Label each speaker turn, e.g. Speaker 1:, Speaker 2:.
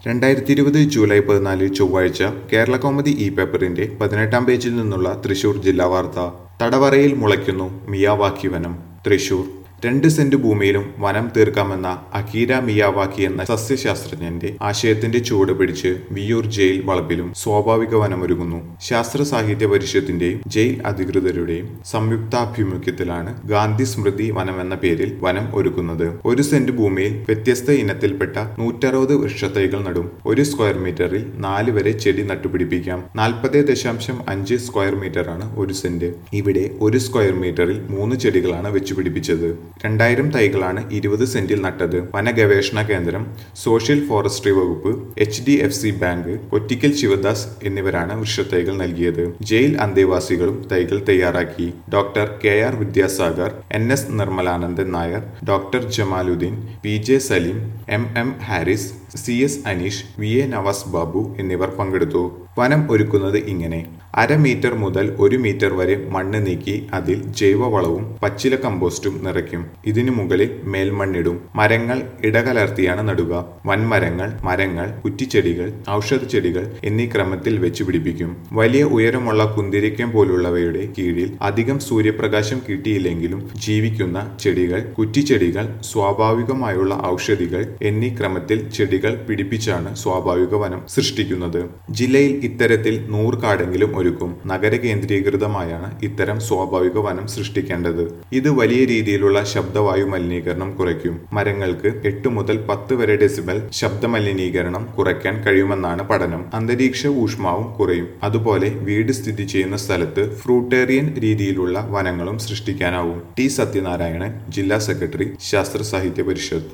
Speaker 1: രണ്ടായിരത്തി ഇരുപത് ജൂലൈ പതിനാല് ചൊവ്വാഴ്ച കേരള കൗമുദി ഇ പേപ്പറിന്റെ പതിനെട്ടാം പേജിൽ നിന്നുള്ള തൃശൂർ ജില്ലാ വാർത്ത തടവറയിൽ മുളയ്ക്കുന്നു മിയാവാക്കി വനം തൃശൂർ രണ്ട് സെന്റ് ഭൂമിയിലും വനം തീർക്കാമെന്ന അക്കീര മിയാവാക്കി എന്ന സസ്യശാസ്ത്രജ്ഞന്റെ ആശയത്തിന്റെ ചുവട് പിടിച്ച് വിയൂർ ജയിൽ വളപ്പിലും സ്വാഭാവിക വനമൊരുങ്ങുന്നു ശാസ്ത്ര സാഹിത്യ പരിഷത്തിന്റെയും ജയിൽ അധികൃതരുടെയും സംയുക്താഭിമുഖ്യത്തിലാണ് ഗാന്ധി സ്മൃതി വനം എന്ന പേരിൽ വനം ഒരുക്കുന്നത് ഒരു സെന്റ് ഭൂമിയിൽ വ്യത്യസ്ത ഇനത്തിൽപ്പെട്ട നൂറ്ററുപത് വൃക്ഷത്തൈകൾ നടും ഒരു സ്ക്വയർ മീറ്ററിൽ നാല് വരെ ചെടി നട്ടുപിടിപ്പിക്കാം നാൽപ്പത് ദശാംശം അഞ്ച് സ്ക്വയർ മീറ്ററാണ് ഒരു സെന്റ് ഇവിടെ ഒരു സ്ക്വയർ മീറ്ററിൽ മൂന്ന് ചെടികളാണ് വെച്ചുപിടിപ്പിച്ചത് രണ്ടായിരം തൈകളാണ് ഇരുപത് സെന്റിൽ നട്ടത് വനഗവേഷണ കേന്ദ്രം സോഷ്യൽ ഫോറസ്ട്രി വകുപ്പ് H D F C bank Ottikkal Sivadas എന്നിവരാണ് വൃക്ഷത്തൈകൾ നൽകിയത് ജയിൽ അന്തേവാസികളും തൈകൾ തയ്യാറാക്കി doctor K R Vidyasagar N S Nirmalanandan Nair doctor Jamaluddin P J Saleem M M Haris C S Aneesh V A Navas Babu എന്നിവർ പങ്കെടുത്തു വനം ഒരുക്കുന്നത് ഇങ്ങനെ അര മീറ്റർ മുതൽ ഒരു മീറ്റർ വരെ മണ്ണ് നീക്കി അതിൽ ജൈവവളവും പച്ചില കമ്പോസ്റ്റും നിറയ്ക്കും ഇതിനു മുകളിൽ മേൽമണ്ണിടും മരങ്ങൾ ഇടകലർത്തിയാണ് നടുക വൻമരങ്ങൾ മരങ്ങൾ കുറ്റിച്ചെടികൾ ഔഷധ ചെടികൾ എന്നീ ക്രമത്തിൽ വെച്ച് പിടിപ്പിക്കും വലിയ ഉയരമുള്ള കുന്തിരിക്കം പോലുള്ളവയുടെ കീഴിൽ അധികം സൂര്യപ്രകാശം കിട്ടിയില്ലെങ്കിലും ജീവിക്കുന്ന ചെടികൾ കുറ്റിച്ചെടികൾ സ്വാഭാവികമായുള്ള ഔഷധികൾ എന്നീ ക്രമത്തിൽ ചെടികൾ പിടിപ്പിച്ചാണ് സ്വാഭാവിക വനം സൃഷ്ടിക്കുന്നത് ജില്ലയിൽ ഇത്തരത്തിൽ നൂറ് കാടെങ്കിലും ഒരുക്കും നഗര കേന്ദ്രീകൃതമായാണ് ഇത്തരം സ്വാഭാവിക വനം സൃഷ്ടിക്കേണ്ടത് ഇത് വലിയ രീതിയിലുള്ള ശബ്ദവായു മലിനീകരണം കുറയ്ക്കും മരങ്ങൾക്ക് എട്ട് മുതൽ പത്ത് വരെ ഡെസിബൽ ശബ്ദ മലിനീകരണം കുറയ്ക്കാൻ കഴിയുമെന്നാണ് പഠനം അന്തരീക്ഷ ഊഷ്മാവും കുറയും അതുപോലെ വീട് സ്ഥിതി ചെയ്യുന്ന സ്ഥലത്ത് ഫ്രൂട്ടേറിയൻ രീതിയിലുള്ള വനങ്ങളും സൃഷ്ടിക്കാനാവും ടി സത്യനാരായണൻ ജില്ലാ സെക്രട്ടറി ശാസ്ത്ര സാഹിത്യ പരിഷത്ത്